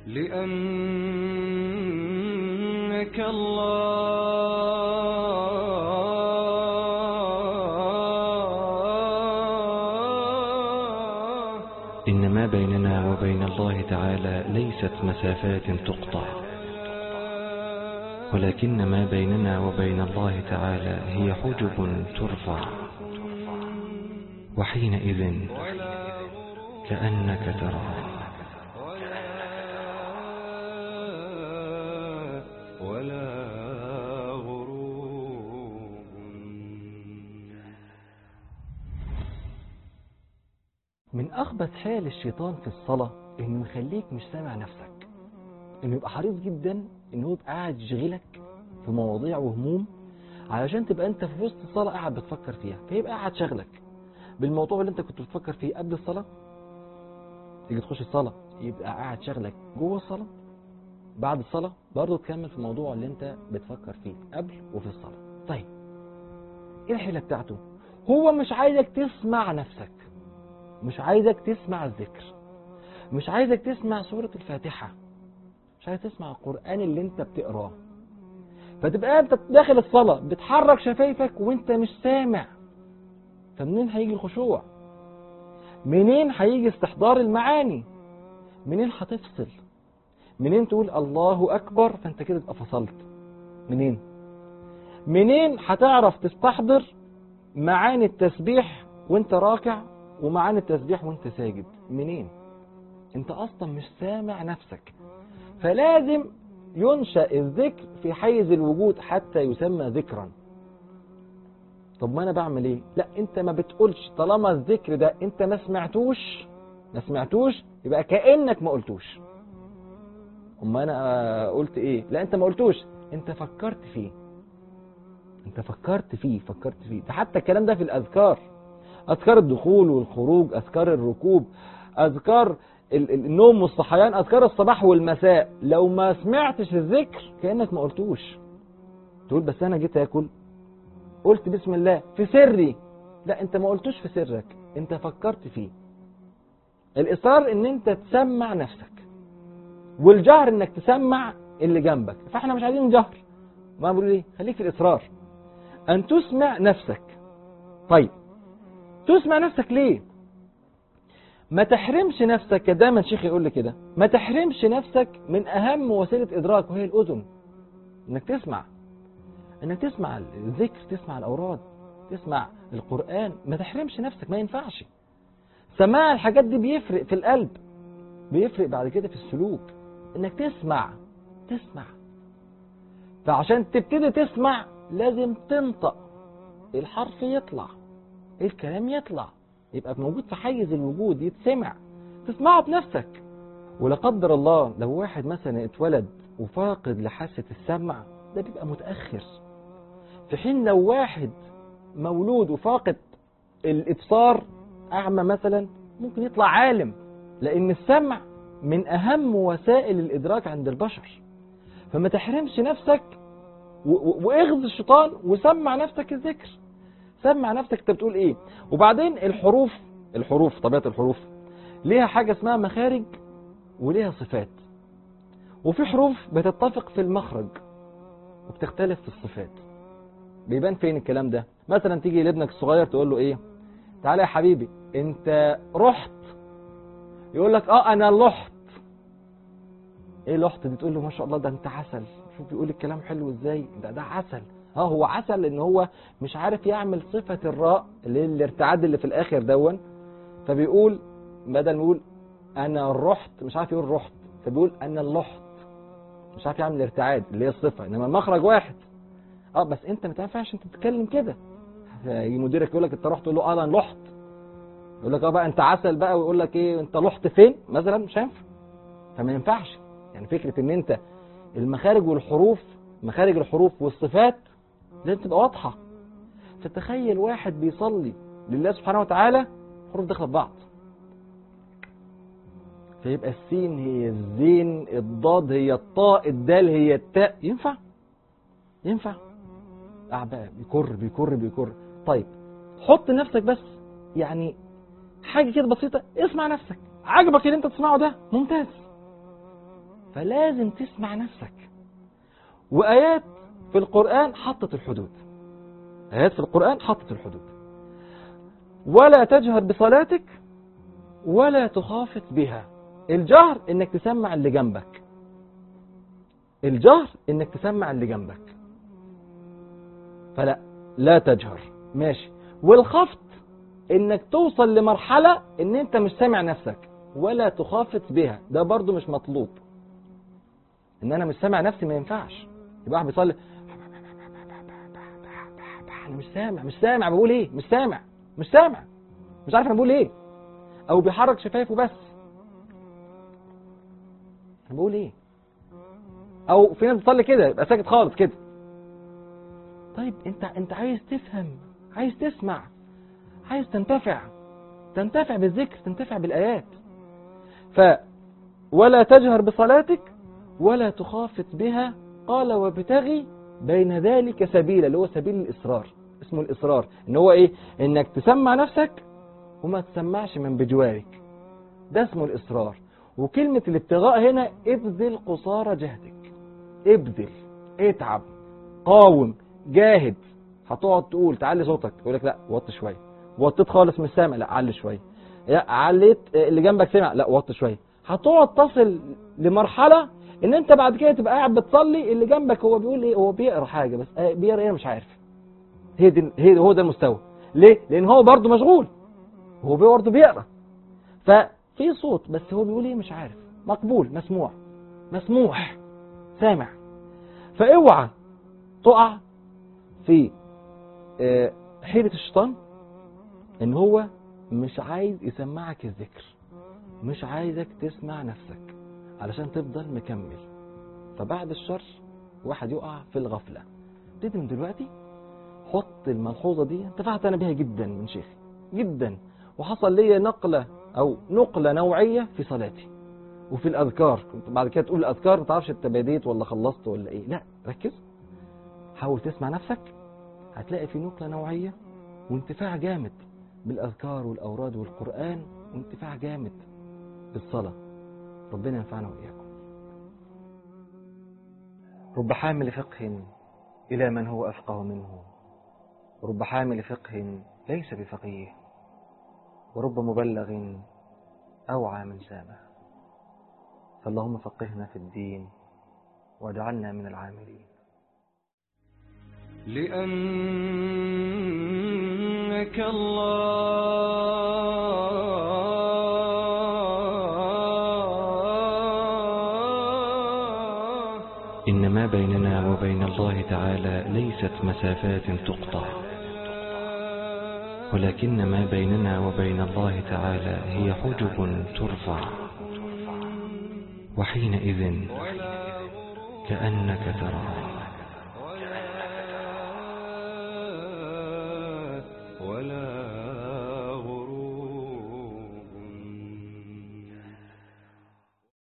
لأنك الله إن ما بيننا وبين الله تعالى ليست مسافات تقطع ولكن ما بيننا وبين الله تعالى هي حجب ترفع وحينئذ كأنك تراه ولا غروب من أخبث حال الشيطان في الصلاة إنه يخليك مش سامع نفسك إنه يبقى حريص جدا إنه يبقى قاعد يشغلك في مواضيع وهموم علشان تبقى أنت في وسط الصلاة قاعد بتفكر فيها فيبقى قاعد شغلك بالموضوع اللي أنت كنت بتفكر فيه قبل الصلاة تيجي تخش الصلاة يبقى قاعد شغلك جوه الصلاة بعد الصلاة برضه تكمل في الموضوع اللي أنت بتفكر فيه قبل وفي الصلاة طيب إيه الحيلة بتاعته هو مش عايزك تسمع نفسك مش عايزك تسمع الذكر مش عايزك تسمع سورة الفاتحة مش عايز تسمع القرآن اللي انت بتقراه فتبقى انت داخل الصلاة بتحرك شفايفك وانت مش سامع فمنين هيجي الخشوع منين هيجي استحضار المعاني منين هتفصل منين تقول الله أكبر فانت كده تبقى فصلت منين منين هتعرف تستحضر معاني التسبيح وانت راكع ومعاني التسبيح وانت ساجد منين انت اصلا مش سامع نفسك فلازم ينشأ الذكر في حيز الوجود حتى يسمى ذكرا طب ما انا بعمل ايه لا انت ما بتقولش طالما الذكر ده انت ما سمعتوش ما سمعتوش يبقى كأنك ما قلتوش اما انا قلت ايه لا انت ما قلتوش انت فكرت فيه انت فكرت فيه فكرت فيه ده حتى الكلام ده في الاذكار اذكار الدخول والخروج اذكار الركوب اذكار ال- ال- النوم والصحيان اذكار الصباح والمساء لو ما سمعتش الذكر كانك ما قلتوش تقول بس انا جيت اكل قلت بسم الله في سري لا انت ما قلتوش في سرك انت فكرت فيه الاصرار ان انت تسمع نفسك والجهر انك تسمع اللي جنبك فاحنا مش عايزين جهر ما بقول ايه خليك في الاصرار ان تسمع نفسك طيب تسمع نفسك ليه ما تحرمش نفسك دايما شيخ يقول لي كده ما تحرمش نفسك من اهم وسيله ادراك وهي الاذن انك تسمع انك تسمع الذكر تسمع الاوراد تسمع القران ما تحرمش نفسك ما ينفعش سماع الحاجات دي بيفرق في القلب بيفرق بعد كده في السلوك انك تسمع تسمع فعشان تبتدي تسمع لازم تنطق الحرف يطلع الكلام يطلع يبقى موجود في حيز الوجود يتسمع تسمعه بنفسك ولا قدر الله لو واحد مثلا اتولد وفاقد لحاسة السمع ده بيبقى متأخر في حين لو واحد مولود وفاقد الإبصار أعمى مثلا ممكن يطلع عالم لأن السمع من أهم وسائل الإدراك عند البشر فما تحرمش نفسك و- و- واغز الشيطان وسمع نفسك الذكر سمع نفسك انت بتقول ايه وبعدين الحروف الحروف طبيعه الحروف ليها حاجه اسمها مخارج وليها صفات وفي حروف بتتفق في المخرج وبتختلف في الصفات بيبان فين الكلام ده مثلا تيجي لابنك الصغير تقول له ايه تعالى يا حبيبي انت رحت يقول لك اه انا لحت ايه لحت دي تقول له ما شاء الله ده انت عسل شوف بيقول الكلام حلو ازاي ده ده عسل اه هو عسل لان هو مش عارف يعمل صفة الراء اللي هي الارتعاد اللي في الاخر دون فبيقول بدل ما يقول انا رحت مش عارف يقول رحت فبيقول انا لحت مش عارف يعمل الارتعاد اللي هي الصفة انما المخرج واحد اه بس انت ما تنفعش انت تتكلم كده يجي مديرك يقول لك انت رحت تقول له اه انا لحت يقول لك اه بقى انت عسل بقى ويقول لك ايه انت لحت فين مثلا مش هينفع فما ينفعش يعني فكرة ان انت المخارج والحروف مخارج الحروف والصفات لازم تبقى واضحة فتخيل واحد بيصلي لله سبحانه وتعالى حروف داخله في بعض فيبقى السين هي الزين الضاد هي الطاء الدال هي التاء ينفع ينفع آه بقى بيكر بيكر بيكر طيب حط نفسك بس يعني حاجة كده بسيطة اسمع نفسك عجبك اللي انت تسمعه ده ممتاز فلازم تسمع نفسك وآيات في القرآن حطت الحدود آيات في القرآن حطت الحدود ولا تجهر بصلاتك ولا تخافت بها الجهر انك تسمع اللي جنبك الجهر انك تسمع اللي جنبك فلا لا تجهر ماشي والخفت انك توصل لمرحلة ان انت مش سامع نفسك ولا تخافت بها ده برضو مش مطلوب ان انا مش سامع نفسي ما ينفعش يبقى واحد بيصلي انا مش سامع مش سامع بقول ايه مش سامع مش سامع مش عارف انا بقول ايه او بيحرك شفايفه بس انا بقول ايه او في ناس بتصلي كده يبقى ساكت خالص كده طيب انت انت عايز تفهم عايز تسمع عايز تنتفع تنتفع بالذكر تنتفع بالايات ف ولا تجهر بصلاتك ولا تخافت بها قال وابتغي بين ذلك سبيلا اللي هو سبيل الاصرار اسمه الاصرار ان هو ايه انك تسمع نفسك وما تسمعش من بجوارك ده اسمه الاصرار وكلمة الابتغاء هنا ابذل قصارى جهدك ابذل اتعب قاوم جاهد هتقعد تقول تعلي صوتك يقول لك لا وطي شويه وطيت خالص مش سامع لا علي شويه لا عليت اللي جنبك سمع لا وطي شويه هتقعد تصل لمرحله ان انت بعد كده تبقى قاعد بتصلي اللي جنبك هو بيقول ايه هو بيقرا حاجه بس آه بيقرا ايه أنا مش عارف هي دي هي هو ده المستوى ليه لان هو برضه مشغول هو برضه بيقرا ففي صوت بس هو بيقول ايه مش عارف مقبول مسموع مسموح سامع فاوعى تقع في آه، حيرة الشيطان ان هو مش عايز يسمعك الذكر مش عايزك تسمع نفسك علشان تفضل مكمل فبعد الشر واحد يقع في الغفلة ابتدي من دلوقتي حط الملحوظة دي انتفعت انا بيها جدا من شيخي جدا وحصل لي نقلة او نقلة نوعية في صلاتي وفي الاذكار كنت بعد كده تقول الاذكار ما تعرفش انت بديت ولا خلصت ولا ايه لا ركز حاول تسمع نفسك هتلاقي في نقلة نوعية وانتفاع جامد بالأذكار والأوراد والقرآن وانتفاع جامد بالصلاة ربنا ينفعنا وإياكم رب حامل فقه إلى من هو أفقه منه ورب حامل فقه ليس بفقيه ورب مبلغ أوعى من سامه فاللهم فقهنا في الدين واجعلنا من العاملين لأنك الله إن ما بيننا وبين الله تعالى ليست مسافات تقطع ولكن ما بيننا وبين الله تعالى هي حجب ترفع وحينئذ كأنك تراه